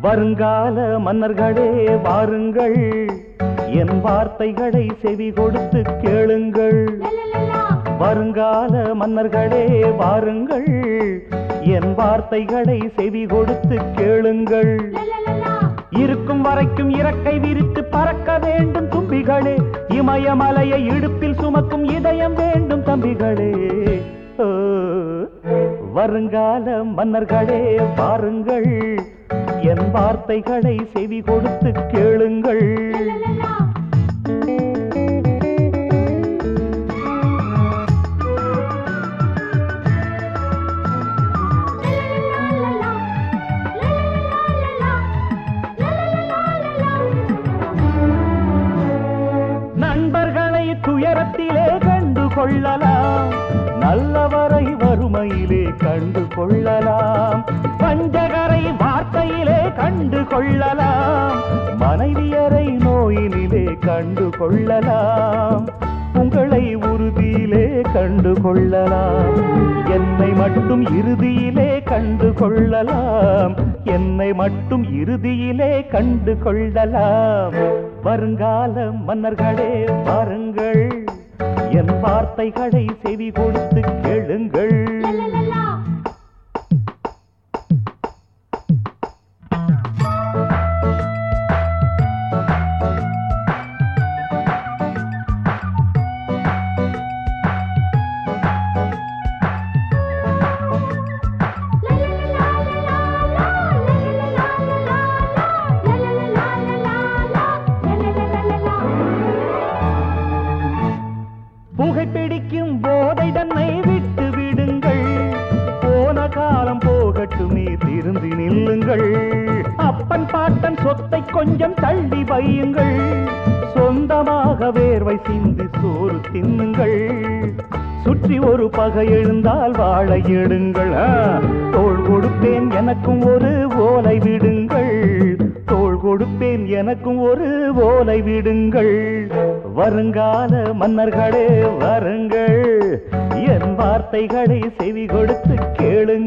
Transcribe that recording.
வருங்கால மன்னர்களே வாருங்கள் என் வார்த்தைகளை செவி கொடுத்து கேளுங்கள் வருங்கால மன்னர்களே வாருங்கள் என் வார்த்தைகளை செவி கொடுத்து கேளுங்கள் இருக்கும் வரைக்கும் இறக்கை விரித்து பறக்க வேண்டும் தும்பிகளே இமயமலையை இடுப்பில் சுமக்கும் இதயம் வேண்டும் தம்பிகளே ஓ, வருங்கால மன்னர்களே பாருங்கள் என் வார்த்தைகளை செவி கொடுத்து கேளுங்கள் நண்பர்களை துயரத்திலே கண்டு கொள்ளலாம் நல்லவரை வறுமையிலே கண்டு கொள்ளலாம் பஞ்சகரை வார்த்தையிலே கண்டு கொள்ளலாம் மனைவியரை நோயினிலே கண்டு கொள்ளலாம் உங்களை உறுதியிலே கண்டு கொள்ளலாம் என்னை மட்டும் இறுதியிலே கண்டு கொள்ளலாம் என்னை மட்டும் இறுதியிலே கண்டு கொள்ளலாம் வருங்கால மன்னர்களே பாருங்கள் என் வார்த்தைகளை செவி கொடுத்து கேளுங்கள் புகைப்பிடிக்கும் போதை தன்னை விட்டு விடுங்கள் போன காலம் போகட்டுமே திருந்தி நில்லுங்கள் அப்பன் பாட்டன் சொத்தை கொஞ்சம் தள்ளி வையுங்கள் சொந்தமாக வேர்வை சிந்தி சோறு தின்னுங்கள் சுற்றி ஒரு பகை எழுந்தால் வாழை எடுங்கள் ஆ, தோள் கொடுப்பேன் எனக்கும் ஒரு ஓலை விடுங்கள் தோள் கொடுப்பேன் எனக்கும் ஒரு ஓலை விடுங்கள் வருங்கால மன்னர்களே வருங்கள் என் வார்த்தைகளை செவி கொடுத்து கேளுங்கள்